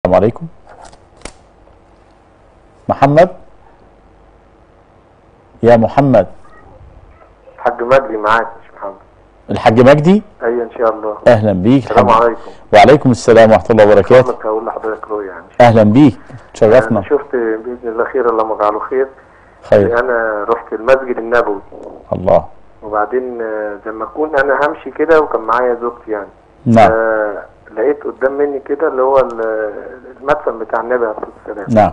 السلام عليكم محمد يا محمد حاج مجدي معاك يا شيخ محمد الحاج مجدي ايوه ان شاء الله اهلا بيك السلام الحاج- عليكم وعليكم السلام ورحمه الله وبركاته محمد هقول لحضرتك رؤيا يعني اهلا بيك انا تشرفنا شفت باذن الله خير اللهم اجعله خير خير انا رحت المسجد النبوي الله وبعدين آه، لما اكون انا همشي كده وكان معايا زوجتي يعني نعم آه، لقيت قدام مني كده اللي هو ال- المدفن بتاع النبي عليه الصلاه والسلام نعم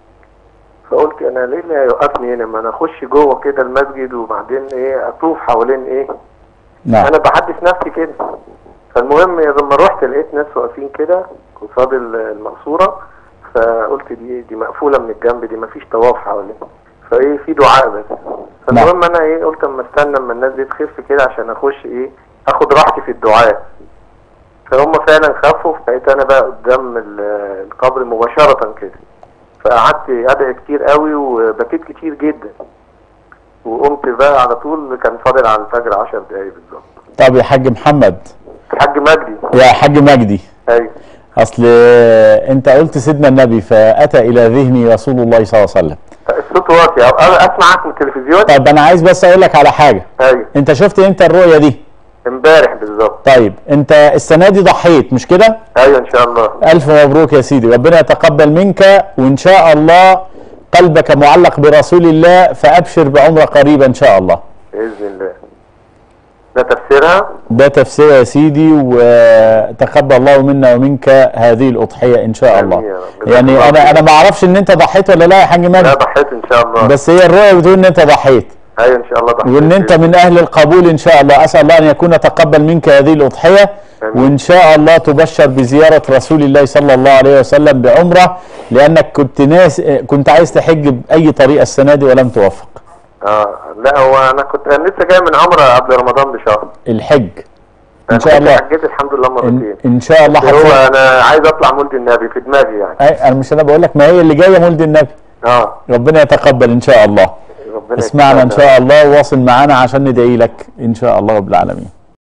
فقلت انا ليه اللي هيوقفني هنا ما انا اخش جوه كده المسجد وبعدين ايه اطوف حوالين ايه نعم انا بحدث نفسي كده فالمهم لما رحت لقيت ناس واقفين كده قصاد ال- المقصوره فقلت دي دي مقفوله من الجنب دي مفيش طواف حواليها فايه في دعاء بس فالمهم انا ايه قلت اما استنى اما الناس دي تخف كده عشان اخش ايه اخد راحتي في الدعاء فهم فعلا خفوا فبقيت انا بقى قدام ال- القبر مباشره كده فقعدت ادعي كتير قوي وبكيت كتير جدا وقمت بقى على طول كان فاضل على الفجر 10 دقايق بالظبط طب يا حاج محمد الحاج مجدي يا حاج مجدي ايوه اصل انت قلت سيدنا النبي فاتى الى ذهني رسول الله صلى الله عليه وسلم الصوت واطي أو انا اسمعك من التلفزيون طب انا عايز بس اقول لك على حاجه ايوه انت شفت امتى الرؤيه دي امبارح بالظبط طيب انت السنه دي ضحيت مش كده ايوه ان شاء الله الف مبروك يا سيدي ربنا يتقبل منك وان شاء الله قلبك معلق برسول الله فابشر بعمره قريبه ان شاء الله باذن الله ده تفسيرها ده تفسير يا سيدي وتقبل الله منا ومنك هذه الاضحيه ان شاء آمين الله يا رب. جزاك يعني الله انا خير. انا ما اعرفش ان انت ضحيت ولا لا يا حاج لا مجدي ضحيت ان شاء الله بس هي الرؤيه بتقول ان انت ضحيت ايوه ان شاء الله ضحيت وان انت من اهل القبول ان شاء الله اسال الله ان يكون تقبل منك هذه الاضحيه آمين. وان شاء الله تبشر بزياره رسول الله صلى الله عليه وسلم بعمره لانك كنت ناس كنت عايز تحج باي طريقه السنه دي ولم توفق اه لا هو انا كنت انا لسه جاي من عمره قبل رمضان بشهر الحج ان أنا شاء كنت الله حجيت الحمد لله ان, مرتين إن شاء الله هو هتفوز. انا عايز اطلع مولد النبي في دماغي يعني أي- انا مش انا بقول لك ما هي اللي جايه مولد النبي اه ربنا يتقبل ان شاء الله ربنا اسمعنا ان يكرمك. شاء الله وواصل معانا عشان ندعي لك ان شاء الله رب العالمين